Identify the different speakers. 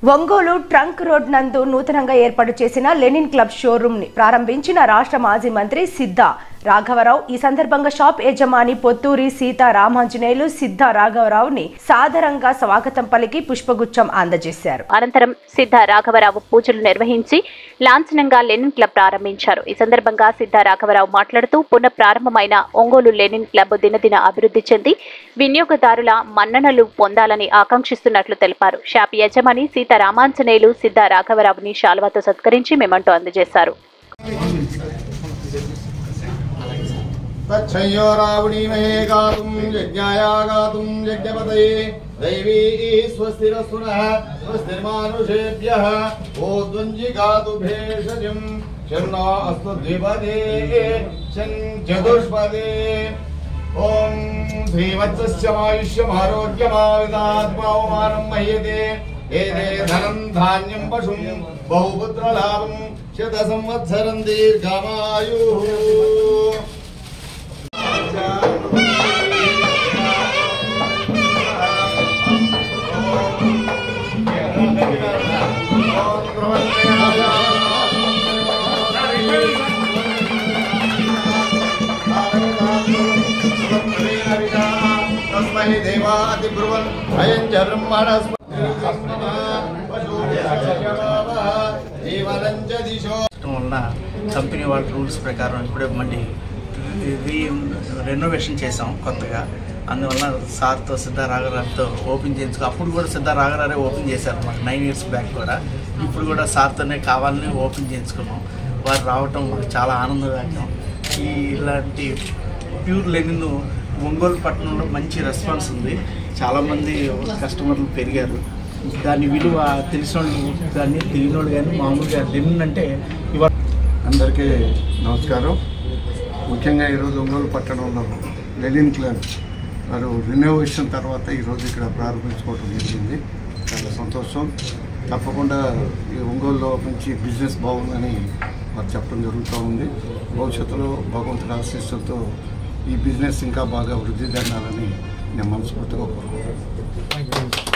Speaker 1: Ongole trunk road నందు నూతనంగా ఏర్పాటు చేసిన లెనిన్ క్లబ్ షోరూమ్ ని ప్రారంభించిన రాష్ట్ర మాజీ మంత్రి సిద్ధ రాఘవరావు ఈ సందర్భంగా షాప్ యజమాని పొత్తూరి సీతా రామాంజనేయులు సిద్ధ రాఘవరావుని సాదరంగా స్వాగతం పలికి పుష్పగుచ్చం అందజేశారు
Speaker 2: అనంతరం సిద్ధ రాఘవరావు పూజలు నిర్వహించి లాంఛనంగా లెనిన్ క్లబ్ ప్రారంభించారు ఈ సందర్భంగా సిద్ధ రాఘవరావు మాట్లాడుతూ పునః ప్రారంభమైన ఒంగోలు లెనిన్ క్లబ్ దినదిన అభివృద్ధి చెంది వినియోగదారుల మన్ననలు పొందాలని ఆకాంక్షిస్తున్నట్లు తెలిపారు షాప్ యజమాని సీత రామాంజనేయులు సిద్ధ రాఘవరావుని శాలువాతో సత్కరించి మెమంటో అందజేశారు
Speaker 3: तच्छयो रावणीमहे गातुं यज्ञाय गातुं यज्ञपतये दैवी स्वस्तिरस्तु नः स्वस्तिर्मानुषेभ्यः ओद्वञ्जि गातु भेषजं शन्नो अस्तु द्विपदे शन् चतुष्पदे ॐ श्रीवत्सस्य मायुष्यमारोग्यमाविदात्मावमानं मह्यते एते धनं धान्यं पशुं बहुपुत्रलाभं शतसंवत्सरं दीर्घमायुः తస్మై దేవాతి బ్రువన్ అయం చ బ్రహ్మణస్మ జీవనం చ దిశో
Speaker 4: చేయడం వలన కంపెనీ వాళ్ళ రూల్స్ ప్రకారం ఇప్పుడే మళ్ళీ రీ రెనోవేషన్ చేసాం కొత్తగా అందువల్ల సార్తో సిద్ధ రాఘరావుతో ఓపెన్ చేయించుకో అప్పుడు కూడా సిద్ధ రాఘరారే ఓపెన్ చేశారు మాకు నైన్ ఇయర్స్ బ్యాక్ కూడా ఇప్పుడు కూడా సార్తోనే కావాలని ఓపెన్ చేయించుకున్నాం వారు రావటం మాకు చాలా ఆనందదాయకం ఈ ఇలాంటి ప్యూర్ లెనిన్ ఒంగోలు పట్టణంలో మంచి రెస్పాన్స్ ఉంది చాలామంది కస్టమర్లు పెరిగారు దాని విలువ తెలిసిన వాళ్ళు కానీ తెలియని వాళ్ళు కానీ మామూలుగా లెనిన్ అంటే ఇవాళ
Speaker 5: అందరికీ నమస్కారం ముఖ్యంగా ఈరోజు ఒంగోలు పట్టణంలో లెనిన్ క్లబ్ వారు రినోవేషన్ తర్వాత ఈరోజు ఇక్కడ ప్రారంభించుకోవడం జరిగింది చాలా సంతోషం తప్పకుండా ఈ ఒంగోలులో మంచి బిజినెస్ బాగుందని వారు చెప్పడం జరుగుతూ ఉంది భవిష్యత్తులో భగవంతుడి ఆశీస్సులతో ఈ బిజినెస్ ఇంకా బాగా వృద్ధి చెందాలని నేను మనస్ఫూర్తిగా కోరుకుంటున్నాను